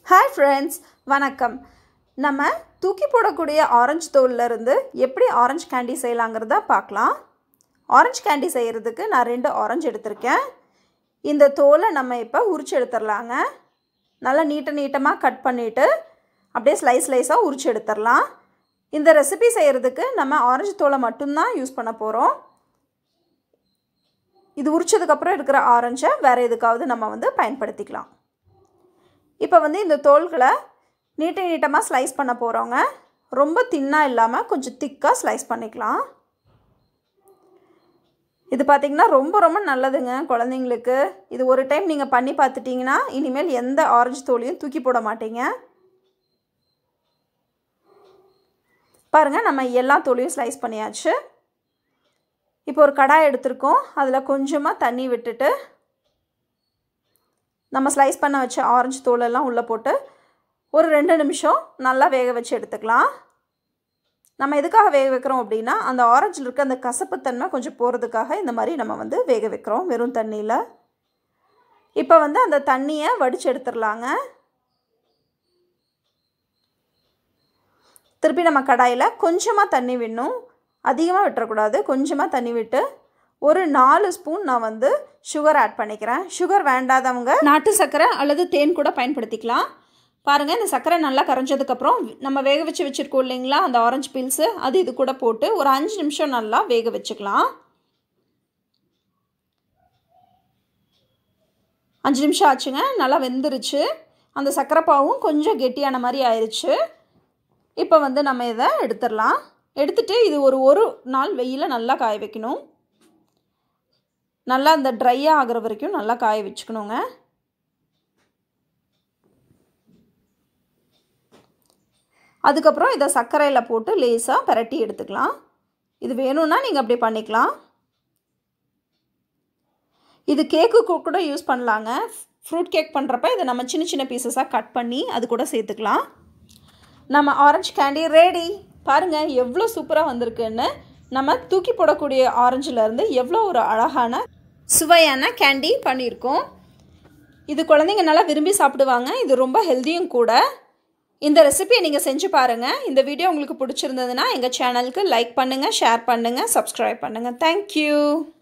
hi friends வணக்கம் நம்ம தூக்கி போடக்கூடிய ஆரஞ்சு தோல்ல இருந்து எப்படி ஆரஞ்சு கேண்டி செய்யலாங்கிறத பார்க்கலாம் ஆரஞ்சு கேண்டி செய்கிறதுக்கு நான் ரெண்டு ஆரஞ்சு எடுத்திருக்கேன் இந்த தோலை நம்ம இப்போ உரிச்சு எடுத்துடலாங்க நல்லா நீட்ட நீட்டமாக கட் பண்ணிவிட்டு அப்படியே ஸ்லைஸ் ஸ்லைஸாக உரிச்சு எடுத்துடலாம் இந்த ரெசிபி செய்கிறதுக்கு நம்ம ஆரஞ்சு தோலை மட்டும்தான் யூஸ் பண்ண போகிறோம் இது உரிச்சதுக்கப்புறம் இருக்கிற ஆரஞ்சை வேறு எதுக்காவது நம்ம வந்து பயன்படுத்திக்கலாம் இப்போ வந்து இந்த தோல்களை நீட்ட நீட்டமாக ஸ்லைஸ் பண்ண போகிறோங்க ரொம்ப தின்னாக இல்லாமல் கொஞ்சம் திக்காக ஸ்லைஸ் பண்ணிக்கலாம் இது பார்த்திங்கன்னா ரொம்ப ரொம்ப நல்லதுங்க குழந்தைங்களுக்கு இது ஒரு டைம் நீங்கள் பண்ணி பார்த்துட்டிங்கன்னா இனிமேல் எந்த ஆரஞ்சு தோலையும் தூக்கி போட மாட்டீங்க பாருங்கள் நம்ம எல்லா தோலையும் ஸ்லைஸ் பண்ணியாச்சு இப்போ ஒரு கடாய் எடுத்திருக்கோம் அதில் கொஞ்சமாக தண்ணி விட்டுட்டு நம்ம ஸ்லைஸ் பண்ண வச்ச ஆரஞ்சு தோலெல்லாம் உள்ளே போட்டு ஒரு ரெண்டு நிமிஷம் நல்லா வேக வச்சு எடுத்துக்கலாம் நம்ம எதுக்காக வேக வைக்கிறோம் அப்படின்னா அந்த ஆரஞ்சில் இருக்க அந்த கசப்புத்தன்மை கொஞ்சம் போகிறதுக்காக இந்த மாதிரி நம்ம வந்து வேக வைக்கிறோம் வெறும் தண்ணியில் இப்போ வந்து அந்த தண்ணியை வடித்து எடுத்துடலாங்க திருப்பி நம்ம கடாயில் கொஞ்சமாக தண்ணி விடணும் அதிகமாக விட்டுறக்கூடாது கொஞ்சமாக தண்ணி விட்டு ஒரு நாலு ஸ்பூன் நான் வந்து சுகர் ஆட் பண்ணிக்கிறேன் சுகர் வேண்டாதவங்க நாட்டு சர்க்கரை அல்லது தேன் கூட பயன்படுத்திக்கலாம் பாருங்கள் இந்த சர்க்கரை நல்லா கரைஞ்சதுக்கப்புறம் நம்ம வேக வச்சு வச்சுருக்கோம் இல்லைங்களா அந்த ஆரஞ்சு பீல்ஸு அது இது கூட போட்டு ஒரு அஞ்சு நிமிஷம் நல்லா வேக வச்சுக்கலாம் அஞ்சு நிமிஷம் ஆச்சுங்க நல்லா வெந்துருச்சு அந்த சர்க்கரை பாவும் கொஞ்சம் கெட்டியான மாதிரி ஆயிடுச்சு இப்போ வந்து நம்ம இதை எடுத்துடலாம் எடுத்துகிட்டு இது ஒரு ஒரு நாள் வெயிலில் நல்லா காய வைக்கணும் நல்லா அந்த ட்ரையாக ஆகிற வரைக்கும் நல்லா காய வச்சுக்கணுங்க அதுக்கப்புறம் இதை சர்க்கரையில் போட்டு லேசாக பரட்டி எடுத்துக்கலாம் இது வேணும்னா நீங்கள் அப்படி பண்ணிக்கலாம் இது கேக்கு கூட யூஸ் பண்ணலாங்க ஃப்ரூட் கேக் பண்ணுறப்ப இதை நம்ம சின்ன சின்ன பீசஸாக கட் பண்ணி அது கூட சேர்த்துக்கலாம் நம்ம ஆரஞ்சு கேண்டி ரெடி பாருங்கள் எவ்வளோ சூப்பராக வந்திருக்குன்னு நம்ம தூக்கி போடக்கூடிய ஆரஞ்சிலேருந்து எவ்வளோ ஒரு அழகான சுவையான கேண்டி பண்ணியிருக்கோம் இது குழந்தைங்க நல்லா விரும்பி சாப்பிடுவாங்க இது ரொம்ப ஹெல்த்தியும் கூட இந்த ரெசிபியை நீங்கள் செஞ்சு பாருங்கள் இந்த வீடியோ உங்களுக்கு பிடிச்சிருந்ததுன்னா எங்கள் சேனலுக்கு லைக் பண்ணுங்கள் ஷேர் பண்ணுங்கள் சப்ஸ்கிரைப் பண்ணுங்கள் தேங்க்யூ